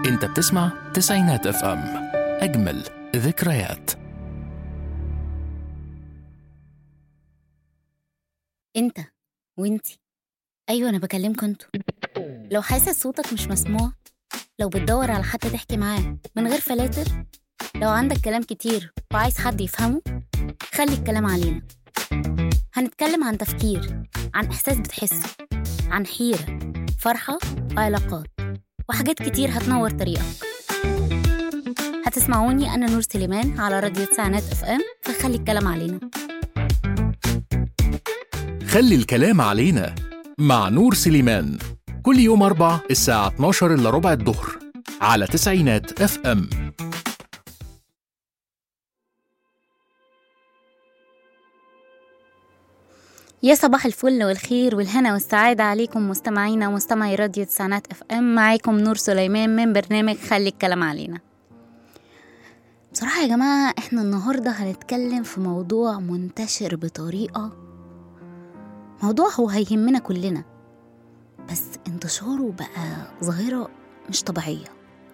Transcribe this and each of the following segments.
انت بتسمع تسعينات اف ام اجمل ذكريات انت وانتي ايوه انا بكلمكوا انتوا لو حاسس صوتك مش مسموع لو بتدور على حد تحكي معاه من غير فلاتر لو عندك كلام كتير وعايز حد يفهمه خلي الكلام علينا هنتكلم عن تفكير عن احساس بتحسه عن حيره فرحه وعلاقات وحاجات كتير هتنور طريقك هتسمعوني انا نور سليمان على راديو تسعينات اف ام فخلي الكلام علينا خلي الكلام علينا مع نور سليمان كل يوم أربع الساعة 12 إلا ربع الظهر على تسعينات اف ام يا صباح الفل والخير والهنا والسعادة عليكم مستمعينا ومستمعي راديو تسعينات اف ام معاكم نور سليمان من برنامج خلي الكلام علينا بصراحة يا جماعة احنا النهاردة هنتكلم في موضوع منتشر بطريقة موضوع هو هيهمنا كلنا بس انتشاره بقى ظاهرة مش طبيعية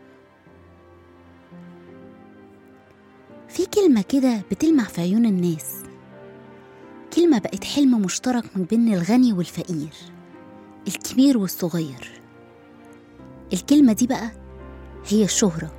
في كلمة كده بتلمع في عيون الناس كلمة بقت حلم مشترك من بين الغني والفقير الكبير والصغير الكلمة دي بقى هي الشهرة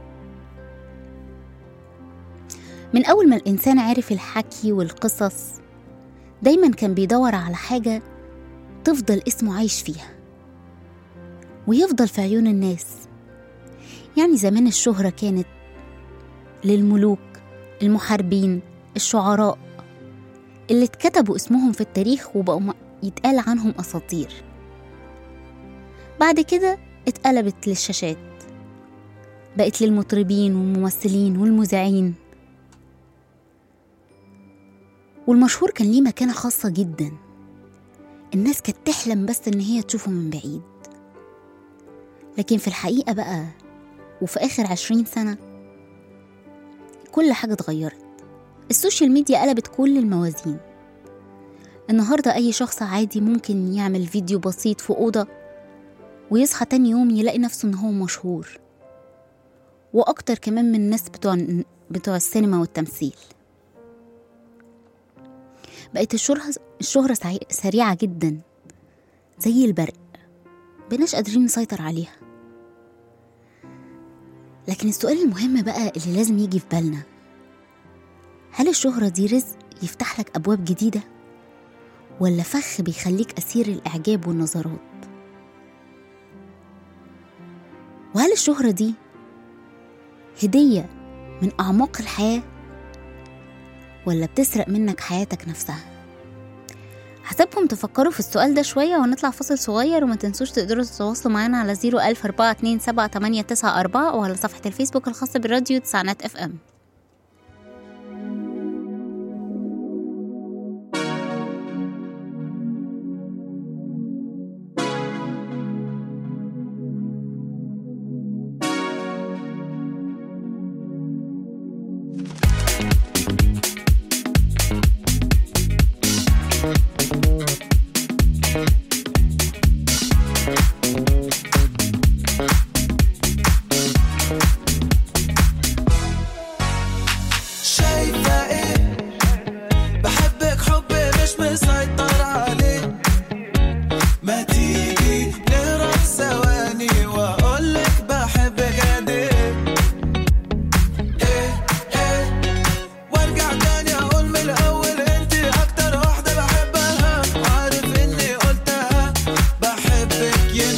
من أول ما الإنسان عرف الحكي والقصص دايما كان بيدور على حاجة تفضل اسمه عايش فيها ويفضل في عيون الناس يعني زمان الشهرة كانت للملوك المحاربين الشعراء اللي اتكتبوا اسمهم في التاريخ وبقوا م- يتقال عنهم أساطير بعد كده اتقلبت للشاشات بقت للمطربين والممثلين والمذيعين والمشهور كان ليه مكانة خاصة جدا الناس كانت تحلم بس إن هي تشوفه من بعيد لكن في الحقيقة بقى وفي آخر عشرين سنة كل حاجة اتغيرت السوشيال ميديا قلبت كل الموازين النهاردة أي شخص عادي ممكن يعمل فيديو بسيط في أوضة ويصحى تاني يوم يلاقي نفسه إن هو مشهور وأكتر كمان من الناس بتوع بتوع السينما والتمثيل بقت الشهرة الشهرة سعي- سريعة جدا زي البرق بناش قادرين نسيطر عليها لكن السؤال المهم بقى اللي لازم يجي في بالنا هل الشهرة دي رزق يفتح لك أبواب جديدة ولا فخ بيخليك أسير الإعجاب والنظرات وهل الشهرة دي هدية من أعماق الحياة ولا بتسرق منك حياتك نفسها هسيبكم تفكروا في السؤال ده شوية ونطلع فاصل صغير وما تنسوش تقدروا تتواصلوا معانا على 014278994 أو على صفحة الفيسبوك الخاصة بالراديو تسعينات اف ام شايفة ايه بحبك حبي مش مسيطر عليه ما تيجي نهرب ثواني واقولك بحبك قد ايه ايه ايه وارجع تاني اقول من الاول انت اكتر واحدة بحبها عارف اني قلتها بحبك you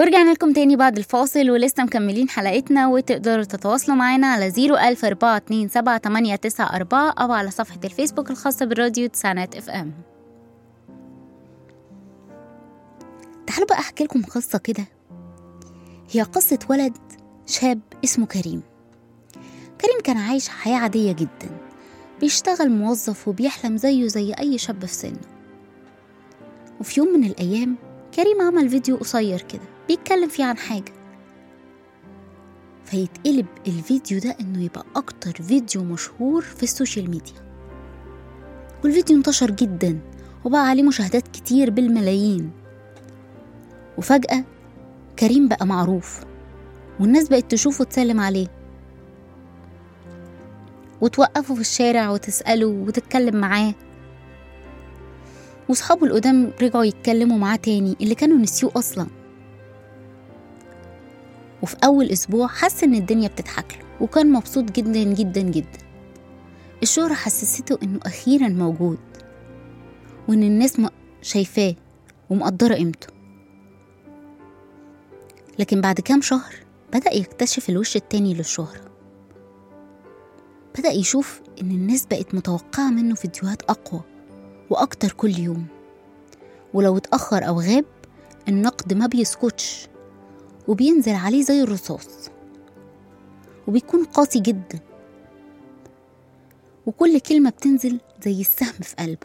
ورجعنا لكم تاني بعد الفاصل ولسه مكملين حلقتنا وتقدروا تتواصلوا معانا على 010427894 أو على صفحة الفيسبوك الخاصة بالراديو تسعينات اف ام تعالوا بقى أحكي لكم قصة كده هي قصة ولد شاب اسمه كريم كريم كان عايش حياة عادية جدا بيشتغل موظف وبيحلم زيه زي أي شاب في سنه وفي يوم من الأيام كريم عمل فيديو قصير كده بيتكلم فيه عن حاجة فيتقلب الفيديو ده إنه يبقى أكتر فيديو مشهور في السوشيال ميديا والفيديو انتشر جدا وبقى عليه مشاهدات كتير بالملايين وفجأة كريم بقى معروف والناس بقت تشوفه وتسلم عليه وتوقفه في الشارع وتسأله وتتكلم معاه وصحابه القدام رجعوا يتكلموا معاه تاني اللي كانوا نسيوه أصلا وفي أول أسبوع حس إن الدنيا بتضحك له وكان مبسوط جدا جدا جدا الشهرة حسسته إنه أخيرا موجود وإن الناس م- شايفاه ومقدرة قيمته لكن بعد كام شهر بدأ يكتشف الوش التاني للشهرة بدأ يشوف إن الناس بقت متوقعة منه فيديوهات أقوى وأكتر كل يوم ولو اتأخر أو غاب النقد ما بيسكتش وبينزل عليه زي الرصاص وبيكون قاسي جدا وكل كلمة بتنزل زي السهم في قلبه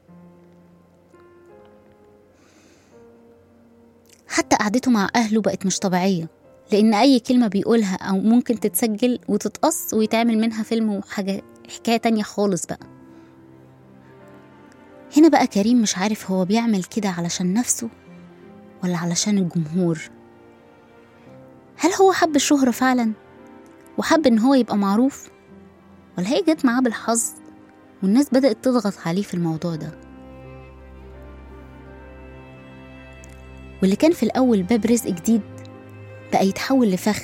حتى قعدته مع أهله بقت مش طبيعية لأن أي كلمة بيقولها أو ممكن تتسجل وتتقص ويتعمل منها فيلم وحاجة حكاية تانية خالص بقى هنا بقى كريم مش عارف هو بيعمل كده علشان نفسه ولا علشان الجمهور هل هو حب الشهرة فعلا وحب إن هو يبقى معروف ولا هي جت معاه بالحظ والناس بدأت تضغط عليه في الموضوع ده واللي كان في الأول باب رزق جديد بقى يتحول لفخ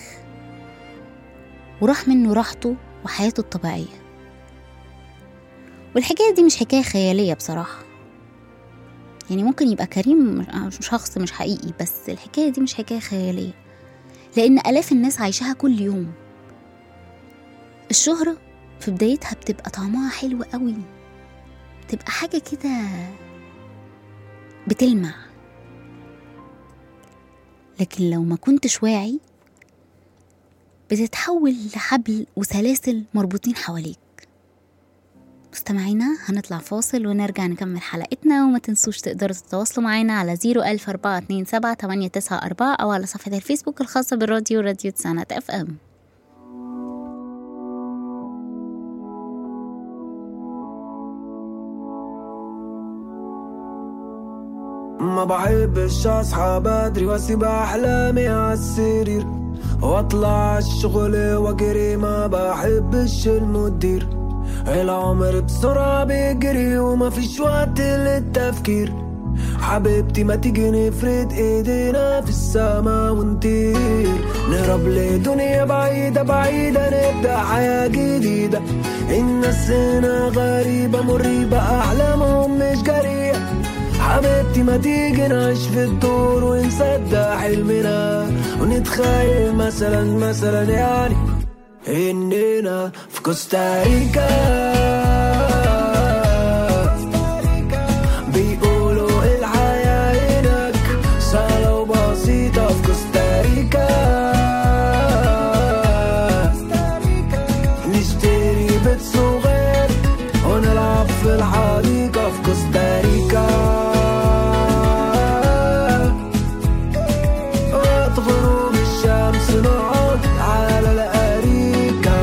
وراح منه راحته وحياته الطبيعية والحكاية دي مش حكاية خيالية بصراحة يعني ممكن يبقى كريم شخص مش حقيقي بس الحكاية دي مش حكاية خيالية لأن آلاف الناس عايشاها كل يوم الشهرة في بدايتها بتبقى طعمها حلو قوي بتبقى حاجة كده بتلمع لكن لو ما كنتش واعي بتتحول لحبل وسلاسل مربوطين حواليك مستمعينا هنطلع فاصل ونرجع نكمل حلقتنا وما تنسوش تقدروا تتواصلوا معانا على 010427894 أو على صفحة الفيسبوك الخاصة بالراديو راديو تسعينات اف ام ما بحبش اصحى بدري واسيب احلامي عالسرير واطلع الشغل واجري ما بحبش المدير العمر بسرعة بيجري وما فيش وقت للتفكير حبيبتي ما تيجي نفرد ايدينا في السما ونطير نهرب لدنيا بعيدة بعيدة نبدأ حياة جديدة الناس هنا غريبة مريبة أحلامهم مش جريئة حبيبتي ما تيجي نعيش في الدور ونصدق حلمنا ونتخيل مثلا مثلا يعني اننا في كوستاريكا بيقولوا الحياة هناك سهلة وبسيطة في كوستاريكا نشتري بيت صغير ونلعب في الحديقة في كوستاريكا وقت غروب الشمس نقعد على الأريكة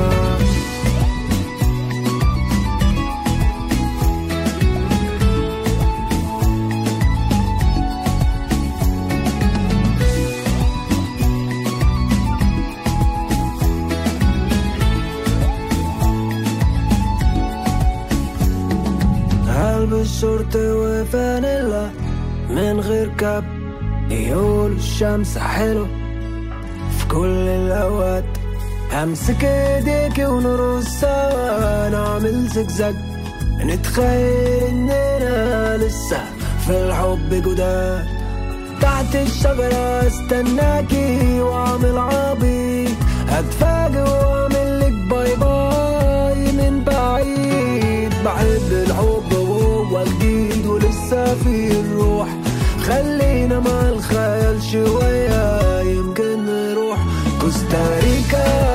هلبس شورت وفانيلا من غير كاب يقول الشمس حلو في كل الأوقات همسك ايديك ونرقص سوا نعمل زجزاج نتخيل اننا لسه في الحب جداد تحت الشجرة استناكي واعمل عبيط هتفاجئ واعمل لك باي باي من بعيد بحب الحب وهو جديد ولسه في الروح خلينا مع الخيال شوية يمكن نروح كوستاريكا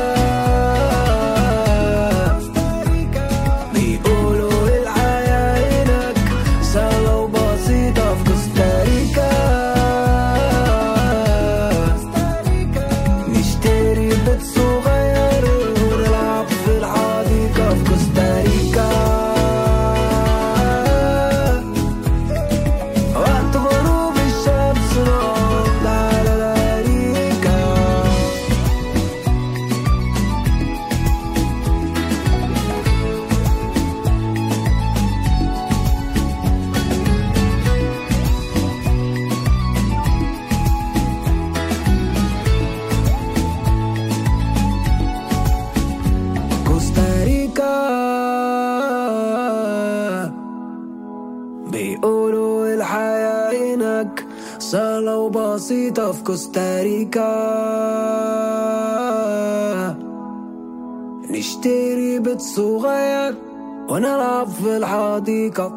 بيقولوا الحياة هناك سهلة وبسيطة في كوستاريكا نشتري بيت صغير ونلعب في الحديقة في كوستاريكا وقت غروب الشمس نقعد على الأريكة كوستاريكا بيقولوا الحياة هناك سهلة وبسيطة في كوستاريكا نشتري بيت صغير ونلعب في الحديقة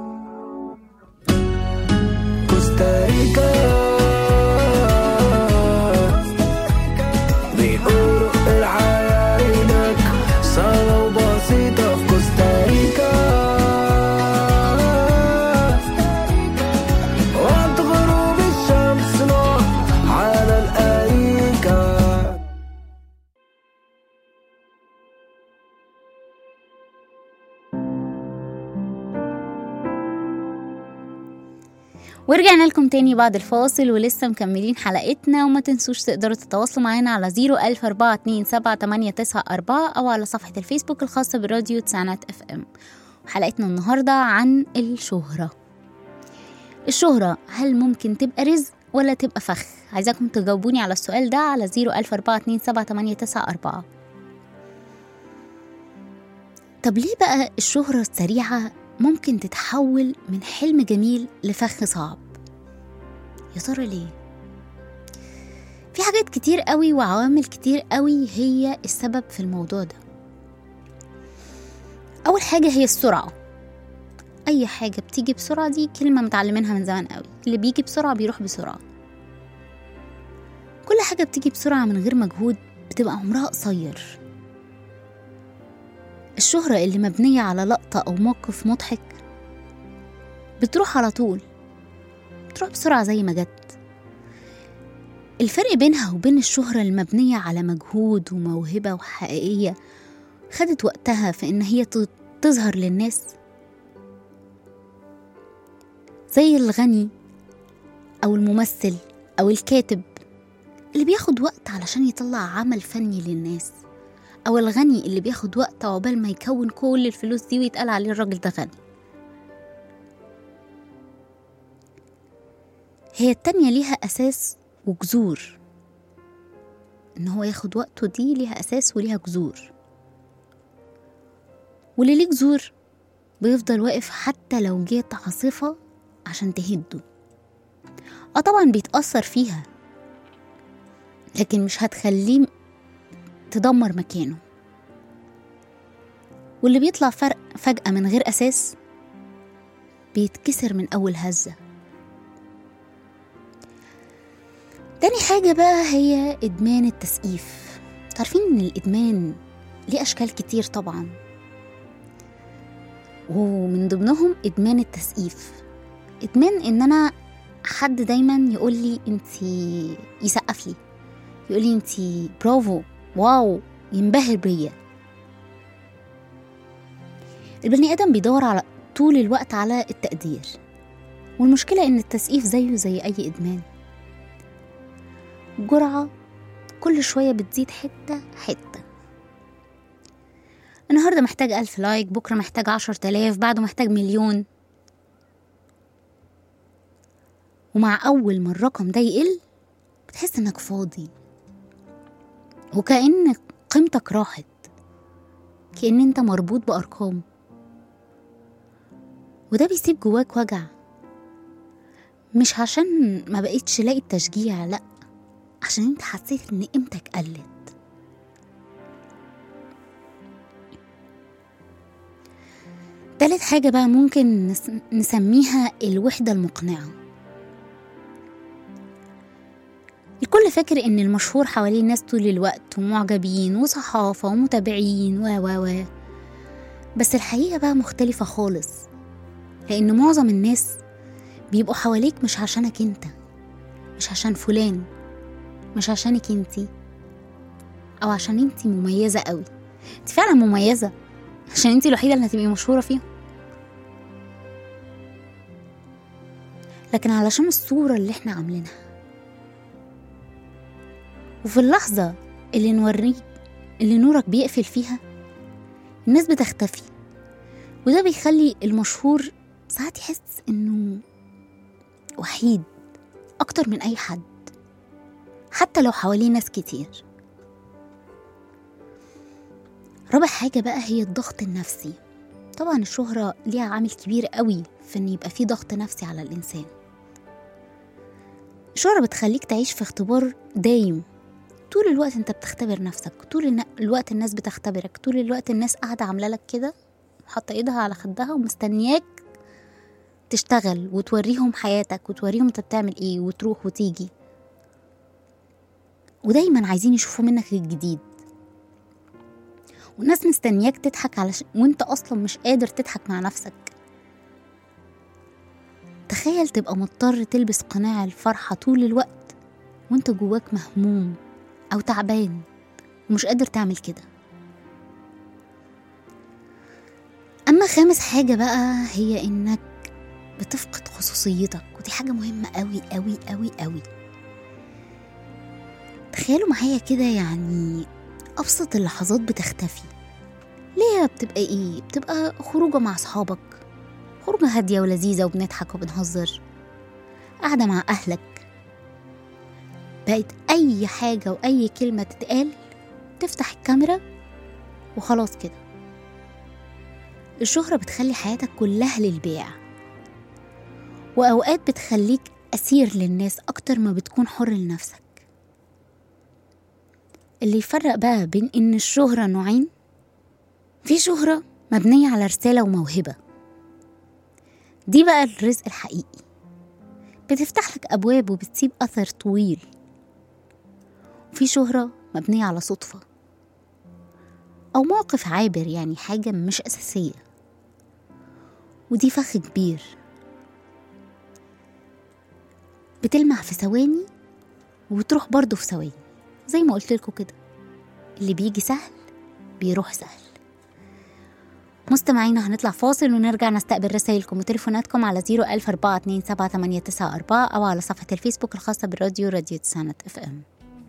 كوستاريكا بيقولوا الحياة هناك سهلة وبسيطة في كوستاريكا وقت غروب الشمس نقعد على الأريكة ورجعنا لكم تاني بعد الفاصل ولسه مكملين حلقتنا وما تنسوش تقدروا تتواصلوا معانا على 014278994 أو على صفحة الفيسبوك الخاصة براديو تسعينات اف ام وحلقتنا النهاردة عن الشهرة الشهرة هل ممكن تبقى رزق ولا تبقى فخ عايزاكم تجاوبوني على السؤال ده على 014278994 طب ليه بقى الشهرة السريعة ممكن تتحول من حلم جميل لفخ صعب يا ترى ليه في حاجات كتير قوي وعوامل كتير قوي هي السبب في الموضوع ده اول حاجه هي السرعه اي حاجه بتيجي بسرعه دي كلمه متعلمينها من زمان قوي اللي بيجي بسرعه بيروح بسرعه كل حاجه بتيجي بسرعه من غير مجهود بتبقى عمرها قصير الشهرة اللي مبنية على لقطة أو موقف مضحك بتروح على طول بتروح بسرعة زي ما جت الفرق بينها وبين الشهرة المبنية على مجهود وموهبة وحقيقية خدت وقتها في إن هي ت- تظهر للناس زي الغني أو الممثل أو الكاتب اللي بياخد وقت علشان يطلع عمل فني للناس أو الغني اللي بياخد وقت عقبال ما يكون كل الفلوس دي ويتقال عليه الراجل ده غني هي التانية ليها أساس وجذور إن هو ياخد وقته دي ليها أساس وليها جذور واللي ليه جذور بيفضل واقف حتى لو جيت عاصفة عشان تهده اه طبعا بيتأثر فيها لكن مش هتخليه تدمر مكانه واللي بيطلع فرق فجأة من غير أساس بيتكسر من أول هزة تاني حاجة بقى هي إدمان التسقيف تعرفين إن الإدمان ليه أشكال كتير طبعا ومن ضمنهم إدمان التسقيف إدمان إن أنا حد دايما يقول لي انتي يسقف لي يقول لي انتي برافو واو ينبهر بيا البني آدم بيدور على طول الوقت على التقدير والمشكلة إن التسقيف زيه زي أي إدمان جرعة كل شوية بتزيد حتة حتة النهاردة محتاج ألف لايك بكرة محتاج عشر تلاف بعده محتاج مليون ومع أول ما الرقم ده يقل بتحس إنك فاضي وكأن قيمتك راحت كأن انت مربوط بأرقام وده بيسيب جواك وجع مش عشان ما بقيتش لاقي التشجيع لأ عشان انت حسيت ان قيمتك قلت تالت حاجة بقى ممكن نس- نسميها الوحدة المقنعة الكل فاكر ان المشهور حواليه ناس طول الوقت ومعجبين وصحافة ومتابعين و و و بس الحقيقة بقى مختلفة خالص لأن معظم الناس بيبقوا حواليك مش عشانك انت مش عشان فلان مش عشانك انتي او عشان انتي مميزة قوي انتي فعلا مميزة عشان انتي الوحيدة اللي هتبقي مشهورة فيهم لكن علشان الصورة اللي احنا عاملينها وفي اللحظة اللي نوريك اللي نورك بيقفل فيها الناس بتختفي وده بيخلي المشهور ساعات يحس انه وحيد اكتر من اي حد حتى لو حواليه ناس كتير رابع حاجة بقى هي الضغط النفسي طبعا الشهرة ليها عامل كبير قوي في ان يبقى في ضغط نفسي على الانسان الشهرة بتخليك تعيش في اختبار دايم طول الوقت انت بتختبر نفسك طول الن- الوقت الناس بتختبرك طول الوقت الناس قاعدة عاملة لك كده حاطة ايدها على خدها ومستنياك تشتغل وتوريهم حياتك وتوريهم انت بتعمل ايه وتروح وتيجي ودايما عايزين يشوفوا منك الجديد والناس مستنياك تضحك علشان وانت اصلا مش قادر تضحك مع نفسك تخيل تبقى مضطر تلبس قناع الفرحة طول الوقت وانت جواك مهموم او تعبان ومش قادر تعمل كده اما خامس حاجة بقى هي انك بتفقد خصوصيتك ودي حاجة مهمة قوي قوي قوي قوي تخيلوا معايا كده يعني أبسط اللحظات بتختفي ليه بتبقى إيه؟ بتبقى خروجة مع أصحابك خروجة هادية ولذيذة وبنضحك وبنهزر قاعدة مع أهلك بقت أي حاجة وأي كلمة تتقال تفتح الكاميرا وخلاص كده الشهرة بتخلي حياتك كلها للبيع وأوقات بتخليك أسير للناس أكتر ما بتكون حر لنفسك اللي يفرق بقى بين إن الشهرة نوعين في شهرة مبنية على رسالة وموهبة دي بقى الرزق الحقيقي بتفتح لك أبواب وبتسيب أثر طويل وفي شهرة مبنية على صدفة أو موقف عابر يعني حاجة مش أساسية ودي فخ كبير بتلمع في ثواني وبتروح برضه في ثواني زي ما قلت لكم كده اللي بيجي سهل بيروح سهل مستمعينا هنطلع فاصل ونرجع نستقبل رسائلكم وتليفوناتكم على 014278994 أو على صفحة الفيسبوك الخاصة بالراديو راديو تسانت اف ام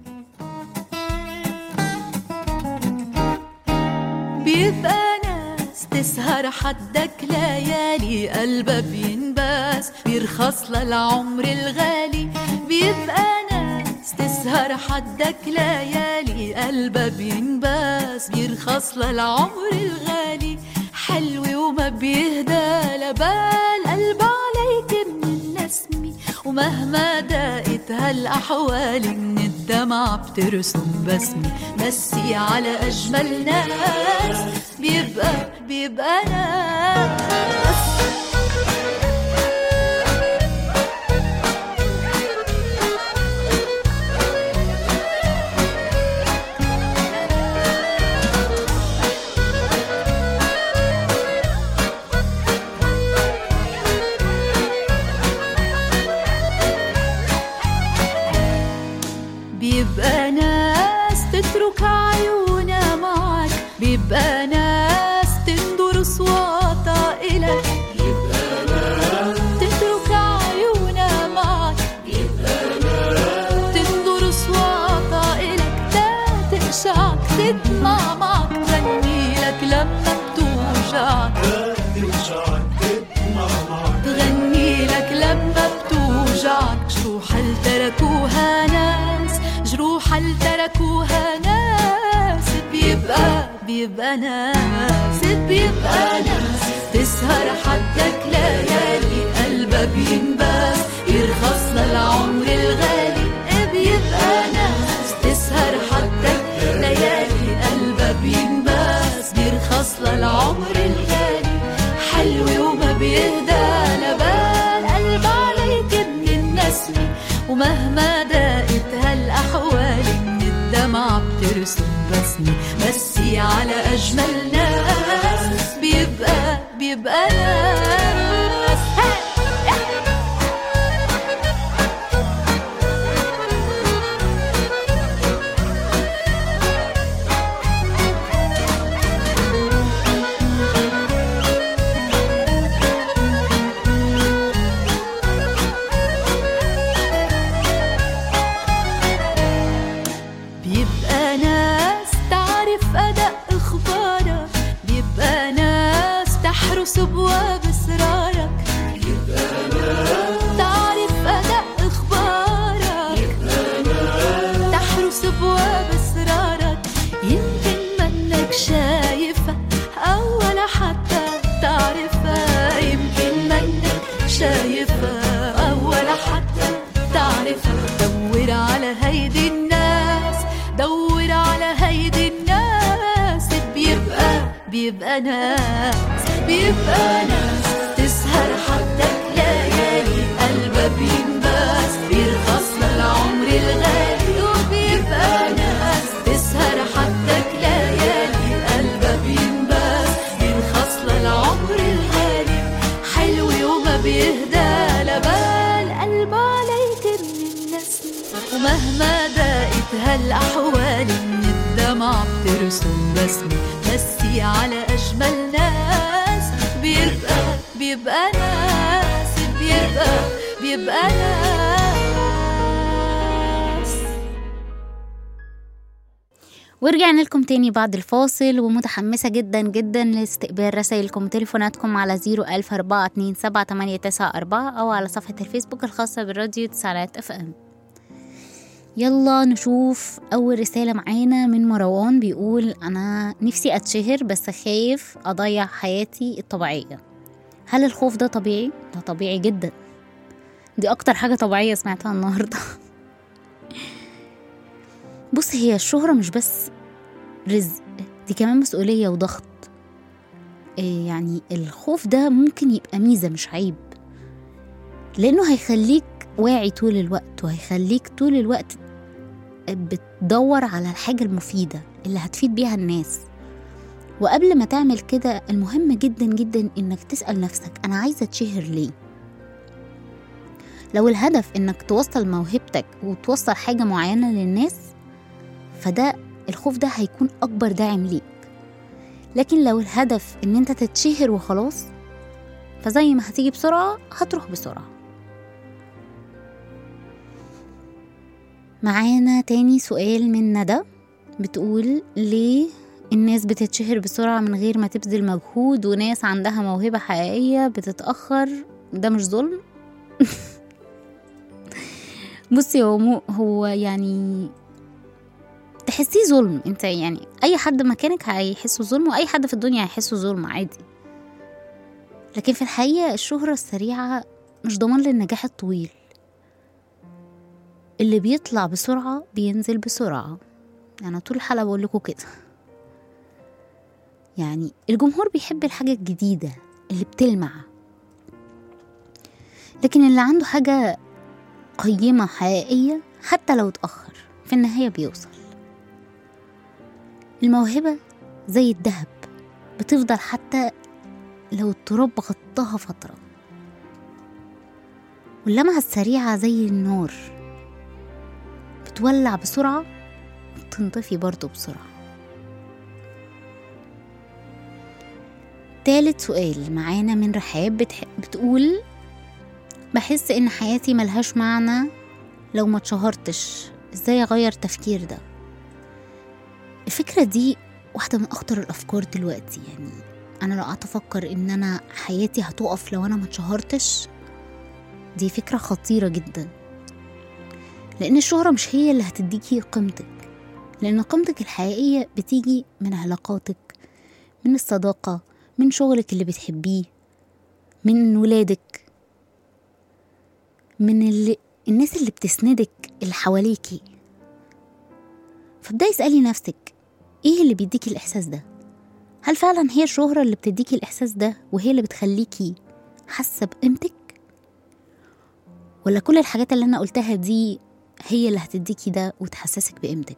بيبقى ناس تسهر حدك ليالي قلبها بينباس بيرخص للعمر الغالي بيبقى ناس تسهر حدك ليالي قلبها بينباس بيرخص للعمر الغالي حلو وما بيهدى لبال قلب عليك من النسمي ومهما دقت هالأحوال من الدمع بترسم بسمي مسي على أجمل ناس بيبقى بيبقى ناس بيبقى ناس تترك عيونها معك بيبقى ناس تندر صوتها إلك تترك عيونها معك تندر صوتها إلك لا تقشعك تدمع معك تغني لك لما بتوجعك تغني لك لما بتوجعك جروح اللي تركوها ناس جروح اللي تركوها ناس بيبقى بيبقى ناس بيبقى ناس تسهر حدك ليالي قلبها بينباس بيرخص للعمر الغالي بيبقى ناس تسهر حتى ليالي قلبها بينباس بيرخص للعمر الغالي حلو وما بيهدى لبال قلب عليك من النسمة ومهما ضاقت هالأحوال من الدمع بترسم بسمة بسي على أجمل ناس بيبقى بيبقى ناس بيبقى ناس تعرف أداء إخبارك بيبقى ناس تحرس أبواب أسرارك بيبقى ناس تعرف أداء إخبارك تحرس أبواب أسرارك يمكن منك شايفة أو ولا حتى تعرفها يمكن منك شايفة أو ولا حتى تعرفها دور على هيدي الناس دور على هيدي الناس بيبقى بيبقى ناس بيبقى ناس تسهر حتى ليالي قلبها بينباس بيرخص للعمر الغالي وبيبقى ناس تسهر حتى ليالي قلبها بينباس بيرخص للعمر الغالي حلو وما بيهدى لبال قلب عليك من النسم ومهما ضاقت هالأحوال من الدمع بترسم بسمة بسي على أجمل ناس بيبقى بيبقى ناس بيبقى بيبقى ناس ورجعنا لكم تاني بعد الفاصل ومتحمسة جدا جدا لاستقبال رسائلكم وتليفوناتكم على 010427894 أو على صفحة الفيسبوك الخاصة بالراديو تسعلات اف ام يلا نشوف أول رسالة معانا من مروان بيقول أنا نفسي أتشهر بس خايف أضيع حياتي الطبيعية هل الخوف ده طبيعي؟ ده طبيعي جدا دي أكتر حاجة طبيعية سمعتها النهاردة بص هي الشهرة مش بس رزق دي كمان مسؤولية وضغط إيه يعني الخوف ده ممكن يبقى ميزة مش عيب لأنه هيخليك واعي طول الوقت وهيخليك طول الوقت بتدور على الحاجة المفيدة اللي هتفيد بيها الناس وقبل ما تعمل كده المهم جدا جدا انك تسأل نفسك انا عايزة اتشهر ليه لو الهدف انك توصل موهبتك وتوصل حاجة معينة للناس فده الخوف ده هيكون اكبر داعم ليك لكن لو الهدف ان انت تتشهر وخلاص فزي ما هتيجي بسرعة هتروح بسرعة معانا تاني سؤال من ندى بتقول ليه الناس بتتشهر بسرعة من غير ما تبذل مجهود وناس عندها موهبة حقيقية بتتأخر ده مش ظلم بصي هو مو هو يعني تحسيه ظلم انت يعني اي حد مكانك هيحسه ظلم واي حد في الدنيا هيحسه ظلم عادي لكن في الحقيقة الشهرة السريعة مش ضمان للنجاح الطويل اللي بيطلع بسرعة بينزل بسرعة أنا طول الحلقة بقول لكم كده يعني الجمهور بيحب الحاجة الجديدة اللي بتلمع لكن اللي عنده حاجة قيمة حقيقية حتى لو اتأخر في النهاية بيوصل الموهبة زي الذهب بتفضل حتى لو التراب غطاها فترة واللمعة السريعة زي النار بتولع بسرعة وتنطفي برضه بسرعة تالت سؤال معانا من رحاب بتح... بتقول بحس ان حياتي ملهاش معنى لو ما اتشهرتش ازاي اغير تفكير ده الفكرة دي واحدة من اخطر الافكار دلوقتي يعني انا لو قعدت افكر ان انا حياتي هتقف لو انا ما اتشهرتش دي فكرة خطيرة جدا لان الشهرة مش هي اللي هتديكي قيمتك لان قيمتك الحقيقية بتيجي من علاقاتك من الصداقة من شغلك اللي بتحبيه من ولادك من اللي الناس اللي بتسندك اللي حواليكي فابدأي اسألي نفسك ايه اللي بيديكي الإحساس ده هل فعلا هي الشهرة اللي بتديكي الإحساس ده وهي اللي بتخليكي حاسة بقيمتك ولا كل الحاجات اللي أنا قلتها دي هي اللي هتديكي ده وتحسسك بقيمتك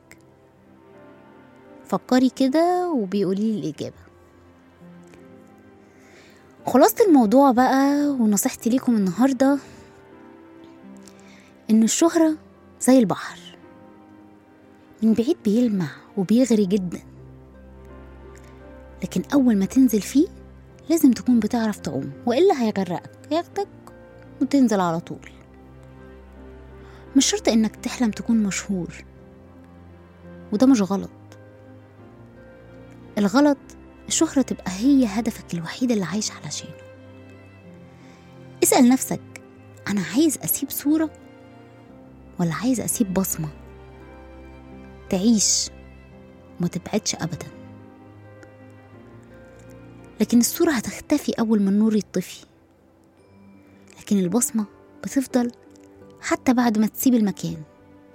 فكري كده وبيقولي لي الإجابة خلاصة الموضوع بقى ونصيحتي ليكم النهاردة إن الشهرة زي البحر من بعيد بيلمع وبيغري جدا لكن أول ما تنزل فيه لازم تكون بتعرف تعوم وإلا هيغرقك ياخدك وتنزل على طول مش شرط إنك تحلم تكون مشهور وده مش غلط الغلط الشهرة تبقى هي هدفك الوحيد اللي عايش علشانه اسأل نفسك أنا عايز أسيب صورة ولا عايز أسيب بصمة تعيش وما تبعدش أبدا لكن الصورة هتختفي أول ما النور يطفي لكن البصمة بتفضل حتى بعد ما تسيب المكان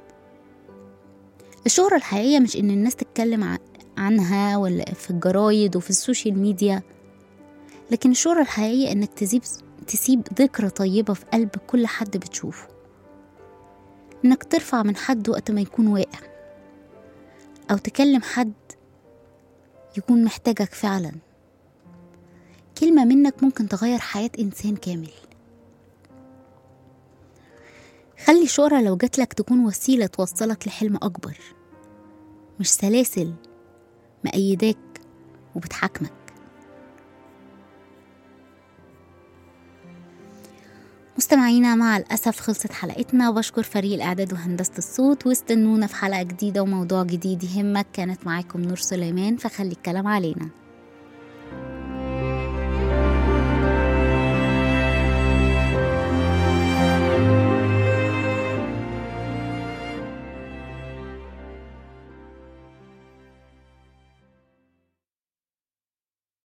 الشهرة الحقيقية مش إن الناس تتكلم ع- عنها ولا في الجرايد وفي السوشيال ميديا لكن الشهرة الحقيقية إنك تسيب تسيب ذكرى طيبة في قلب كل حد بتشوفه إنك ترفع من حد وقت ما يكون واقع أو تكلم حد يكون محتاجك فعلا كلمة منك ممكن تغير حياة إنسان كامل خلي الشهرة لو جاتلك تكون وسيلة توصلك لحلم أكبر مش سلاسل مأيداك وبتحاكمك مستمعينا مع الأسف خلصت حلقتنا وبشكر فريق الإعداد وهندسة الصوت واستنونا في حلقة جديدة وموضوع جديد يهمك كانت معاكم نور سليمان فخلي الكلام علينا